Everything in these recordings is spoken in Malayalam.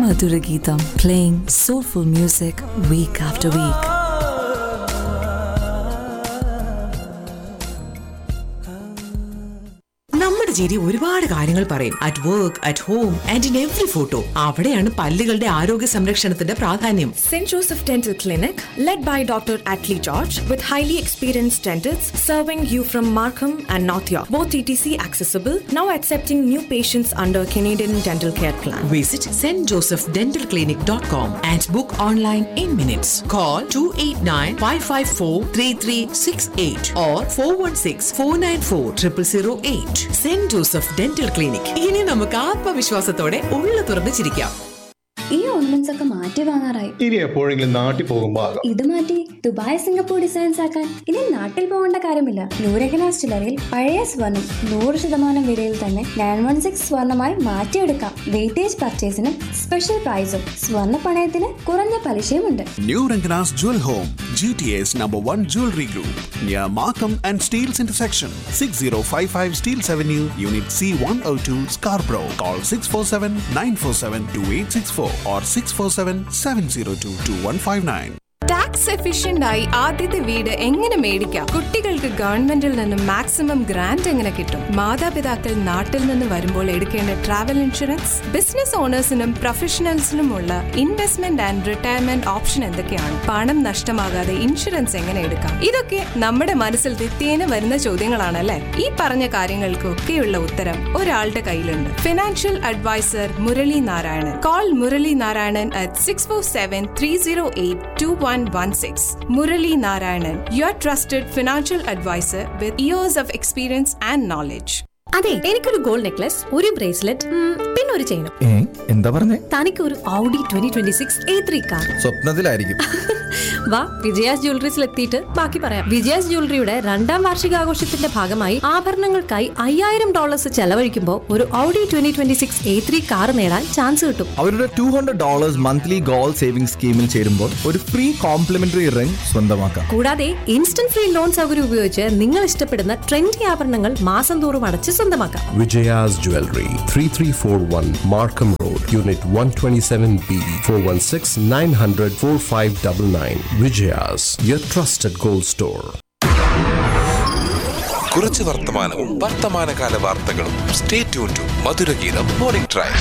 Madhura Geetam, playing soulful music week after week. നമ്മുടെ ചിരി ഒരുപാട് കാര്യങ്ങൾ പറയും at work at home and in every photo അവിടെയാണ് പല്ലുകളുടെ ആരോഗ്യ സംരക്ഷണത്തിന്റെ പ്രാധാന്യം St. Joseph Dental Clinic, led by Dr. Atlee George, with highly experienced dentists serving you from Markham and North York. Both TTC accessible, now accepting new patients under Canadian Dental Care Plan. Visit Saint Joseph dental clinic dot com and book online in minutes call two eight nine five five four three three six eight or four one six four nine four triple zero eight Saint Joseph dental clinic ഇനി നമുക്ക് ആത്മവിശ്വാസത്തോടെ ഉള്ളു തുറന്ന് ചിരിക്കാം ഈ ഓർണമെന്റ്സ് ഒക്കെ മാറ്റി വാങ്ങാറായി ഇനി എപ്പോഴെങ്കിലും നാട്ടിൽ പോകുമ്പോ ആകാം ഇത് മാറ്റി ദുബായ് സിംഗപ്പൂർ ഡിസൈൻസ് ആക്കാൻ ഇനി നാട്ടിൽ പോകേണ്ട കാര്യമില്ല നൂരകനാസ് ജ്വല്ലറിയിൽ പഴയ സ്വർണം നൂറ് ശതമാനം വിലയിൽ തന്നെ നയൻ വൺ സിക്സ് സ്വർണമായി മാറ്റിയെടുക്കാം വെയിറ്റേജ് പർച്ചേസിന് സ്പെഷ്യൽ പ്രൈസും സ്വർണ്ണ പണയത്തിന് കുറഞ്ഞ പലിശയുമുണ്ട് New Rangana's Jewel Home, GTA's number one jewelry group, near Markham and Steels intersection, 6055 Steels Avenue, Unit C102, Scarborough. Call 647 947 2864 or 647 702 2159. Tax efficient ആയി ആദ്യത്തെ വീട് എങ്ങനെ മേടിക്കാം കുട്ടികൾക്ക് ഗവൺമെന്റിൽ നിന്നും മാക്സിമം ഗ്രാന്റ് എങ്ങനെ കിട്ടും മാതാപിതാക്കൾ നാട്ടിൽ നിന്ന് വരുമ്പോൾ എടുക്കേണ്ട ട്രാവൽ ഇൻഷുറൻസ് ബിസിനസ് ഓണേഴ്സിനും പ്രൊഫഷണൽസിനുമുള്ള ഇൻവെസ്റ്റ്മെന്റ് ആൻഡ് റിട്ടയർമെന്റ് ഓപ്ഷൻ എന്തൊക്കെയാണ് പണം നഷ്ടമാകാതെ ഇൻഷുറൻസ് എങ്ങനെ എടുക്കാം ഇതൊക്കെ നമ്മുടെ മനസ്സിൽ നിത്യേന വരുന്ന ചോദ്യങ്ങളാണല്ലേ ഈ പറഞ്ഞ കാര്യങ്ങൾക്കൊക്കെയുള്ള ഉത്തരം ഒരാളുടെ കയ്യിലുണ്ട് financial adviser Murali Narayanan call Murali Narayanan at six four seven three zero eight two one one six Murali Narayanan your trusted financial adviser with years of experience and knowledge അതെ എനിക്കൊരു ഗോൾഡ് നെക്ലസ് ഒരു ബ്രേസ്ലെറ്റ് പിന്നെ ഒരു ചെയിനും ഏ എന്താ പറഞ്ഞേ തനിക്ക് ഒരു Audi twenty twenty six A three car സ്വപ്നത്തിലായിരിക്കും വാ വിജയാസ് ജ്വല്ലറീസിൽ എത്തിയിട്ട് ബാക്കി പറയാം വിജയാസ് ജ്വല്ലറിയുടെ രണ്ടാം വാർഷികാഘോഷത്തിന്റെ ഭാഗമായി ആഭരണങ്ങൾക്കായി അയ്യായിരം ഡോളേഴ്സ് ചെലവഴിക്കുമ്പോൾ ഒരു Audi twenty twenty six A three car നേടാൻ ചാൻസ് കിട്ടും അവരുടെ two hundred dollars monthly goal saving സ്കീമിൽ ചേരുമ്പോൾ ഒരു ഫ്രീ കോംപ്ലിമെന്ററി റിംഗ് സ്വന്തമാക്കാം കൂടാതെ ഇൻസ്റ്റന്റ് ഫ്രീ ലോൺ സൗകര്യം ഉപയോഗിച്ച് നിങ്ങൾ ഇഷ്ടപ്പെടുന്ന ട്രെൻഡി ആഭരണങ്ങൾ മാസം തോറും അടച്ച് സ്വന്തമാക്കാം Vijaya's Jewelry, 3341 Markham Road, Unit 127B, 416 900 4599. Vijaya's, your trusted gold store. കുറച്ച് വർത്തമാനവും വർത്തമാനകാല വാർത്തകളും stay tune to Madhurageetham morning drive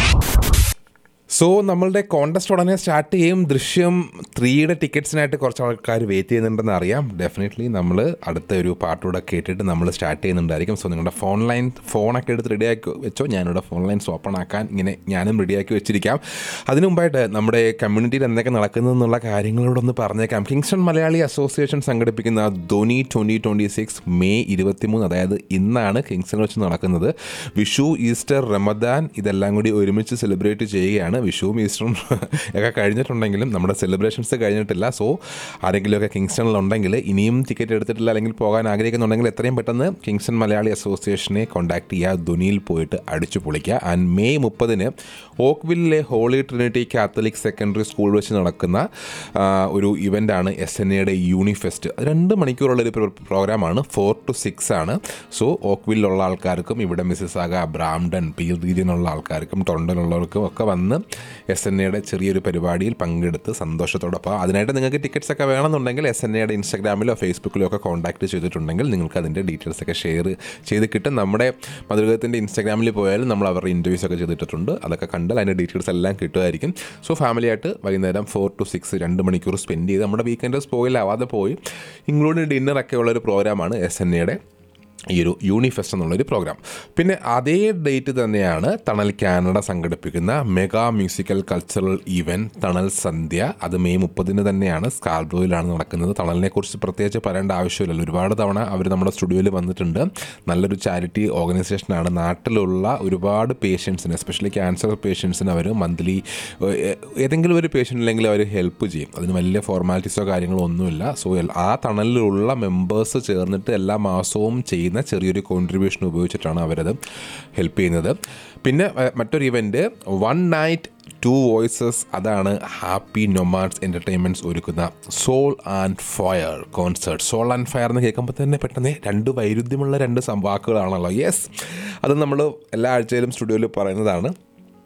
so നമ്മളുടെ കോണ്ടസ്റ്റ് ഉടനെ സ്റ്റാർട്ട് ചെയ്യും ദൃശ്യം ത്രീയുടെ ടിക്കറ്റ്സിനായിട്ട് കുറച്ച് ആൾക്കാർ വെയിറ്റ് ചെയ്യുന്നുണ്ടെന്ന് അറിയാം ഡെഫിനറ്റ്ലി നമ്മൾ അടുത്ത ഒരു പാട്ടൂടെ കേട്ടിട്ട് നമ്മൾ സ്റ്റാർട്ട് ചെയ്യുന്നുണ്ടായിരിക്കും സോ നിങ്ങളുടെ ഫോൺ ലൈൻ ഫോണൊക്കെ എടുത്ത് റെഡിയാക്കി വെച്ചോ ഞാനിവിടെ ഫോൺ ലൈൻസ് ഓപ്പൺ ആക്കാൻ ഇങ്ങനെ ഞാനും റെഡിയാക്കി വെച്ചിരിക്കാം അതിനു മുമ്പായിട്ട് നമ്മുടെ കമ്മ്യൂണിറ്റിയിൽ എന്തൊക്കെ നടക്കുന്നതെന്നുള്ള കാര്യങ്ങളോടൊന്ന് പറഞ്ഞേക്കാം കിങ്സ്റ്റൺ മലയാളി അസോസിയേഷൻ സംഘടിപ്പിക്കുന്ന Dhoni twenty twenty six May ഇരുപത്തിമൂന്ന് അതായത് ഇന്നാണ് കിങ്സ്റ്റൺ വെച്ച് നടക്കുന്നത് വിഷു ഈസ്റ്റർ റമദാൻ ഇതെല്ലാം കൂടി ഒരുമിച്ച് സെലിബ്രേറ്റ് ചെയ്യുകയാണ് വിഷുവും ഈസ്റ്ററും ഒക്കെ കഴിഞ്ഞിട്ടുണ്ടെങ്കിലും നമ്മുടെ സെലിബ്രേഷൻസ് കഴിഞ്ഞിട്ടില്ല സോ ആരെങ്കിലുമൊക്കെ കിങ്സ്റ്റണിലുണ്ടെങ്കിൽ ഇനിയും ടിക്കറ്റ് എടുത്തിട്ടില്ല അല്ലെങ്കിൽ പോകാൻ ആഗ്രഹിക്കുന്നുണ്ടെങ്കിൽ എത്രയും പെട്ടെന്ന് കിങ്സ്റ്റൺ മലയാളി അസോസിയേഷനെ കോൺടാക്ട് ചെയ്യുക ധുനിയിൽ പോയിട്ട് അടിച്ചു പൊളിക്കുക ആൻഡ് മെയ് മുപ്പതിന് ഓക്വില്ലിലെ Holy Trinity Catholic Secondary School വെച്ച് നടക്കുന്ന ആ, ഒരു ഇവൻ്റാണ് എസ് എൻ എയുടെ യൂണിഫെസ്റ്റ് അത് രണ്ട് മണിക്കൂറുള്ള ഒരു പ്രോ- പ്രോഗ്രാമാണ് ഫോർ ടു സിക്സ് ആണ് സോ ഓക്വില്ലുള്ള ആൾക്കാർക്കും ഇവിടെ മിസ്സിസാഗ ബ്രാംഡൺ പീൽ റീജിയനുള്ള ആൾക്കാർക്കും ടൊണ്ടനുള്ളവർക്കും ഒക്കെ വന്ന് എസ് എൻ എയുടെ ചെറിയൊരു പരിപാടിയിൽ പങ്കെടുത്ത് സന്തോഷത്തോടെ അപ്പോൾ അതിനായിട്ട് നിങ്ങൾക്ക് ടിക്കറ്റ്സ് ഒക്കെ വേണമെന്നുണ്ടെങ്കിൽ എസ് എൻ എയുടെ ഇൻസ്റ്റാഗ്രാമിലോ ഫേസ്ബുക്കിലോ ഒക്കെ കോൺടാക്ട് ചെയ്തിട്ടുണ്ടെങ്കിൽ നിങ്ങൾക്ക് അതിൻ്റെ ഡീറ്റെയിൽസ് ഒക്കെ ഷെയർ ചെയ്ത് കിട്ടും നമ്മുടെ മധുരകത്തിൻ്റെ ഇൻസ്റ്റാഗ്രാമിൽ പോയാലും നമ്മൾ അവരുടെ ഇൻ്റർവ്യൂസ് ഒക്കെ ചെയ്തിട്ടുണ്ട് അതൊക്കെ കണ്ടാൽ അതിൻ്റെ ഡീറ്റെയിൽസ് എല്ലാം കിട്ടുമായിരിക്കും സോ ഫാമിലിയായിട്ട് വൈകുന്നേരം ഫോർ ടു സിക്സ് രണ്ട് മണിക്കൂർ സ്പെൻഡ് ചെയ്ത് നമ്മുടെ വീക്കെൻഡ് സ്പോയിൽ ആവാതെ പോയി ഇൻക്ലൂഡിങ് ഡിന്നറൊക്കെ ഉള്ളൊരു പ്രോഗ്രാമാണ് എസ് എൻ എയുടെ ഈ ഒരു യൂണിഫെസ്റ്റ് എന്നുള്ളൊരു പ്രോഗ്രാം പിന്നെ അതേ ഡേറ്റ് തന്നെയാണ് തണൽ കാനഡ സംഘടിപ്പിക്കുന്ന മെഗാ മ്യൂസിക്കൽ കൾച്ചറൽ ഈവൻറ്റ് തണൽ സന്ധ്യ അത് മെയ് മുപ്പതിന് തന്നെയാണ് സ്കാർബ്രോയിലാണ് നടക്കുന്നത് തണലിനെ കുറിച്ച് പ്രത്യേകിച്ച് പറയേണ്ട ആവശ്യമില്ലല്ലോ ഒരുപാട് തവണ അവർ നമ്മുടെ സ്റ്റുഡിയോയിൽ വന്നിട്ടുണ്ട് നല്ലൊരു ചാരിറ്റി ഓർഗനൈസേഷനാണ് നാട്ടിലുള്ള ഒരുപാട് പേഷ്യൻസിന് എസ്പെഷ്യലി ക്യാൻസർ പേഷ്യൻസിന് അവർ മന്ത്ലി ഏതെങ്കിലും ഒരു പേഷ്യൻ്റ് ഇല്ലെങ്കിൽ അവർ ഹെൽപ്പ് ചെയ്യും അതിന് വലിയ ഫോർമാലിറ്റീസോ കാര്യങ്ങളോ ഒന്നുമില്ല സോ ആ തണലിലുള്ള മെമ്പേഴ്സ് ചേർന്നിട്ട് എല്ലാ മാസവും ചെയ്യുന്ന ചെറിയൊരു കോൺട്രിബ്യൂഷൻ ഉപയോഗിച്ചിട്ടാണ് അവരത് ഹെൽപ്പ് ചെയ്യുന്നത് പിന്നെ ഏഹ്, മറ്റൊരു event One Night Two Voices അതാണ് ഹാപ്പി നൊമാൻസ് എൻ്റർടൈൻമെൻറ്റ്സ് ഒരുക്കുന്ന Soul and Fire concert Soul and Fire എന്ന് കേൾക്കുമ്പോൾ തന്നെ പെട്ടെന്ന് രണ്ട് വൈരുദ്ധ്യമുള്ള രണ്ട് സം- വാക്കുകളാണല്ലോ യെസ് അത് നമ്മൾ എല്ലാ ആഴ്ചയിലും സ്റ്റുഡിയോയിൽ പറയുന്നതാണ്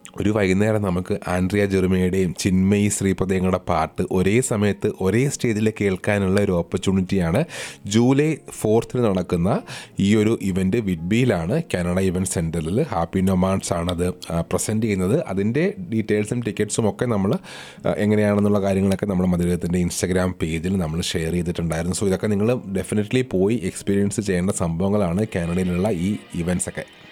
ഒരു വൈകുന്നേരം നമുക്ക് ആൻഡ്രിയ ജെർമയുടെയും ചിന്മയി ശ്രീപ്രദയങ്ങളുടെ പാട്ട് ഒരേ സമയത്ത് ഒരേ സ്റ്റേജിൽ കേൾക്കാനുള്ള ഒരു ഓപ്പർച്യൂണിറ്റിയാണ് ജൂലൈ ഫോർത്തിന് നടക്കുന്ന ഈ ഒരു ഇവൻറ്റ് വിഡ്ബിയിലാണ് കാനഡ ഇവൻറ്റ് സെൻറ്ററിൽ ഹാപ്പി നൊമാൻസ് ആണത് പ്രസൻറ്റ് ചെയ്യുന്നത് അതിൻ്റെ ഡീറ്റെയിൽസും ടിക്കറ്റ്സും ഒക്കെ നമ്മൾ എങ്ങനെയാണെന്നുള്ള കാര്യങ്ങളൊക്കെ നമ്മൾ മധുരത്തിൻ്റെ ഇൻസ്റ്റഗ്രാം പേജിൽ നമ്മൾ ഷെയർ ചെയ്തിട്ടുണ്ടായിരുന്നു സോ ഇതൊക്കെ നിങ്ങൾ ഡെഫിനറ്റ്ലി പോയി എക്സ്പീരിയൻസ് ചെയ്യേണ്ട സംഭവങ്ങളാണ് കാനഡയിലുള്ള ഈ ഇവൻറ്റ്സ് ഒക്കെ